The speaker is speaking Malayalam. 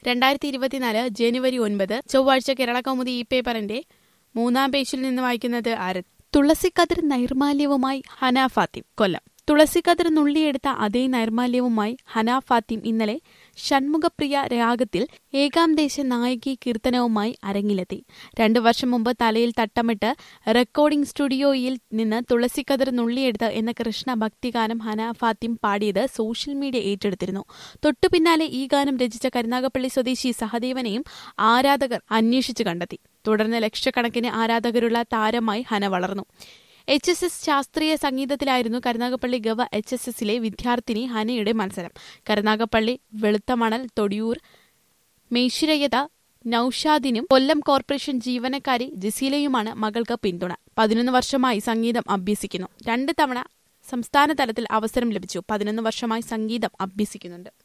രണ്ടായിരത്തി ഇരുപത്തിനാല് ജനുവരി ഒൻപത് ചൊവ്വാഴ്ച കേരള കൗമുദി ഈ പേപ്പറിന്റെ മൂന്നാം പേജിൽ നിന്ന് വായിക്കുന്നത് ആരത് തുളസിക്കതിർ നൈർമാല്യവുമായി ഹന ഫാത്തിം കൊല്ലം തുളസിക്കതിർ നുള്ളിയെടുത്ത അതേ നൈർമാല്യവുമായി ഹന ഫാത്തിം ഇന്നലെ ഷൺമുഖപ്രിയ രാഗത്തിൽ ഏകാംദേശ നായകി കീർത്തനവുമായി അരങ്ങിലെത്തി രണ്ടു വർഷം മുമ്പ് തലയിൽ തട്ടമിട്ട് റെക്കോർഡിംഗ് സ്റ്റുഡിയോയിൽ നിന്ന് തുളസിക്കതിർ നുള്ളിയെടുത്ത് എന്ന കൃഷ്ണ ഭക്തിഗാനം ഹന ഫാത്തിം പാടിയത് സോഷ്യൽ മീഡിയ ഏറ്റെടുത്തിരുന്നു തൊട്ടു പിന്നാലെ ഈ ഗാനം രചിച്ച കരുനാഗപ്പള്ളി സ്വദേശി സഹദേവനെയും ആരാധകർ അന്വേഷിച്ചു കണ്ടെത്തി തുടർന്ന് ലക്ഷക്കണക്കിന് ആരാധകരുള്ള താരമായി ഹന വളർന്നു എച്ച് എസ് എസ് ശാസ്ത്രീയ സംഗീതത്തിലായിരുന്നു കരുനാഗപ്പള്ളി ഗവ എച്ച് എസ് എസിലെ വിദ്യാർത്ഥിനി ഹനയുടെ മത്സരം കരുനാഗപ്പള്ളി വെളുത്തമണൽ തൊടിയൂർ മേശിരയത നൌഷാദിനും കൊല്ലം കോർപ്പറേഷൻ ജീവനക്കാരി ജസീലയുമാണ് മകൾക്ക് പിന്തുണ പതിനൊന്ന് വർഷമായി സംഗീതം അഭ്യസിക്കുന്നു രണ്ട് തവണ സംസ്ഥാന തലത്തിൽ അവസരം ലഭിച്ചു പതിനൊന്ന് വർഷമായി സംഗീതം അഭ്യസിക്കുന്നുണ്ട്